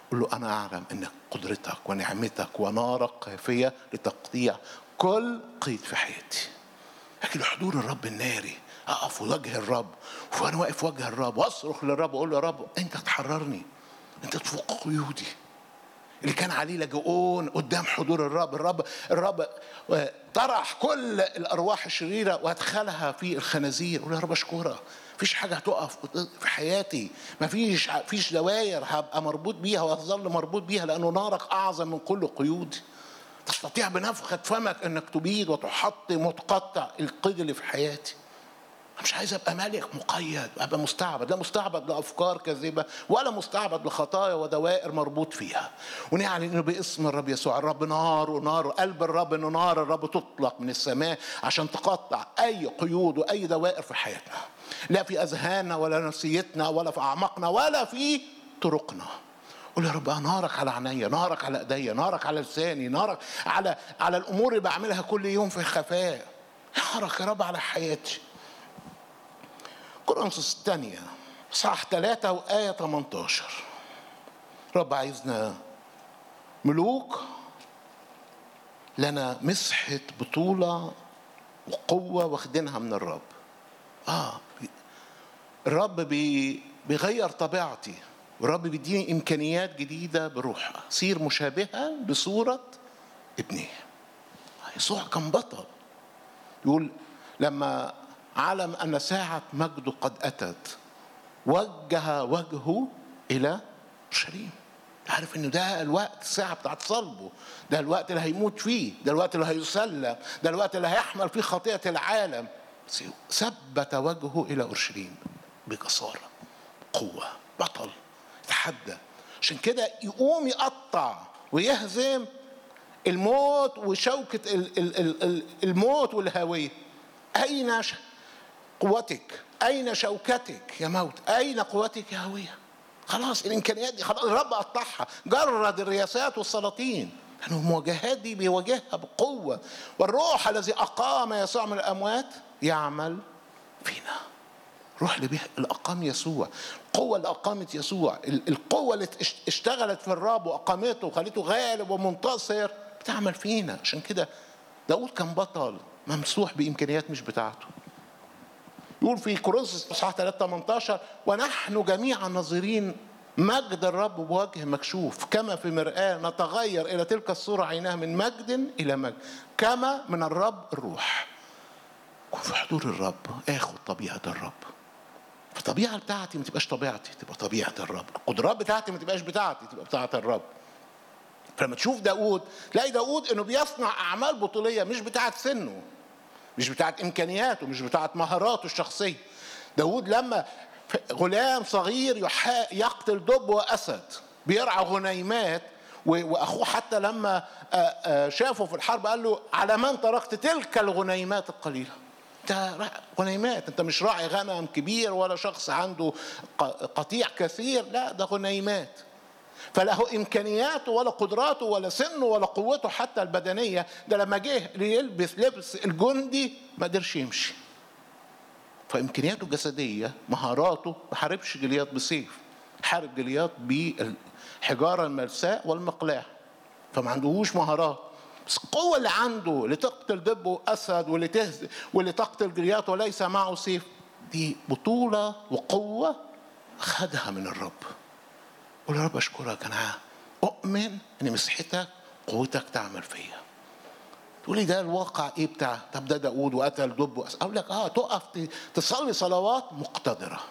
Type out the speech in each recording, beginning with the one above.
قل له أنا أعلم أن قدرتك ونعمتك ونارك كافية لتقطيع كل قيد في حياتي لكن حضور الرب الناري أقف في وجه الرب وأنا واقف في وجه الرب وأصرخ للرب وأقول له يا رب أنت تحررني أنت تفك قيودي اللي كان عليه لاجئون قدام حضور الرب الرب الرب طرح كل الارواح الشريره وادخلها في الخنازير قول يا رب اشكرك مفيش حاجه هتقف في حياتي مفيش فيش دواير هبقى مربوط بيها وهظل مربوط بيها لانه نارك اعظم من كل قيود تستطيع بنفخة فمك انك تبيد وتحطم وتقطع القيد اللي في حياتي مش عايز ابقى ملك مقيد ابقى مستعبد لا مستعبد لافكار كاذبه ولا مستعبد لخطايا ودوائر مربوط فيها ونعلن انه باسم الرب يسوع الرب نار ونار قلب الرب انه نار الرب تطلق من السماء عشان تقطع اي قيود واي دوائر في حياتنا لا في اذهاننا ولا نفسيتنا ولا في اعماقنا ولا في طرقنا قول يا رب نارك على عينيا نارك على ايديا نارك على لساني نارك على على الامور اللي بعملها كل يوم في خفاء نارك يا رب على حياتي كورنثوس الثانية صح ثلاثة وآية 18 رب عايزنا ملوك لنا مسحة بطولة وقوة واخدينها من الرب آه الرب بي بيغير طبيعتي والرب بيديني إمكانيات جديدة بروحها صير مشابهة بصورة ابنه يسوع كان بطل يقول لما علم أن ساعة مجده قد أتت وجه وجهه إلى أورشليم عارف انه ده الوقت الساعه بتاعت صلبه ده الوقت اللي هيموت فيه ده الوقت اللي هيسلم ده الوقت اللي هيحمل فيه خطيئه العالم ثبت وجهه الى اورشليم بجساره قوه بطل يتحدى عشان كده يقوم يقطع ويهزم الموت وشوكه الموت والهاويه اين قوتك أين شوكتك يا موت أين قوتك يا هوية خلاص الإمكانيات دي خلاص الرب قطعها جرد الرياسات والسلاطين لأن المواجهات دي بيواجهها بقوة والروح الذي أقام يسوع من الأموات يعمل فينا روح اللي أقام يسوع القوة اللي أقامت يسوع القوة اللي اشتغلت في الرب وأقامته وخليته غالب ومنتصر بتعمل فينا عشان كده داود كان بطل ممسوح بإمكانيات مش بتاعته يقول في كورنثوس اصحاح 3 18 ونحن جميعا ناظرين مجد الرب بوجه مكشوف كما في مرآة نتغير إلى تلك الصورة عينها من مجد إلى مجد كما من الرب الروح كن في حضور الرب اخد طبيعة الرب الطبيعة بتاعتي ما تبقاش طبيعتي تبقى طبيعة الرب القدرات بتاعتي ما تبقاش بتاعتي تبقى بتاعة الرب فلما تشوف داود تلاقي داود انه بيصنع اعمال بطوليه مش بتاعه سنه مش بتاعت امكانياته مش بتاعت مهاراته الشخصيه داود لما غلام صغير يقتل دب واسد بيرعى غنيمات واخوه حتى لما شافه في الحرب قال له على من تركت تلك الغنيمات القليله انت غنيمات انت مش راعي غنم كبير ولا شخص عنده قطيع كثير لا ده غنيمات فله امكانياته ولا قدراته ولا سنه ولا قوته حتى البدنيه ده لما جه ليلبس لبس الجندي ما قدرش يمشي فامكانياته الجسديه مهاراته ما حاربش جليات بسيف حارب جليات بالحجاره الملساء والمقلاع فما عندهوش مهارات بس القوه اللي عنده لتقتل دب واسد واللي تهز واللي تقتل جليات وليس معه سيف دي بطوله وقوه خدها من الرب قول يا رب اشكرك انا اؤمن ان مسحتك قوتك تعمل فيا تقول لي ده الواقع ايه بتاع طب ده داود وقتل دب اقول لك اه تقف تصلي صلوات مقتدره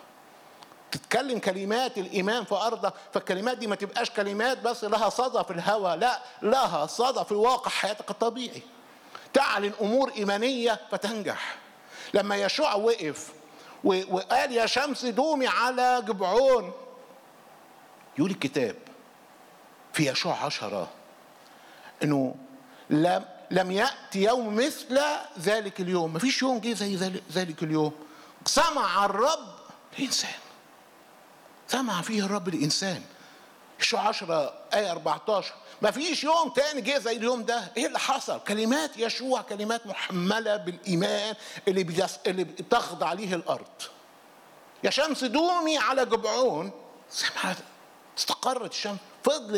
تتكلم كلمات الايمان في ارضك فالكلمات دي ما تبقاش كلمات بس لها صدى في الهوى لا لها صدى في واقع حياتك الطبيعي تعلن امور ايمانيه فتنجح لما يشوع وقف وقال يا شمس دومي على جبعون يقول الكتاب في يشوع عشرة انه لم لم يأتي يوم مثل ذلك اليوم ما فيش يوم جه زي ذلك اليوم سمع الرب الإنسان سمع فيه الرب الإنسان يشوع عشرة آية 14 ما فيش يوم تاني جه زي اليوم ده ايه اللي حصل كلمات يشوع كلمات محملة بالإيمان اللي, بيجس اللي بتخضع ليه الأرض يا شمس دومي على جبعون سمعت استقرت الشمس فضل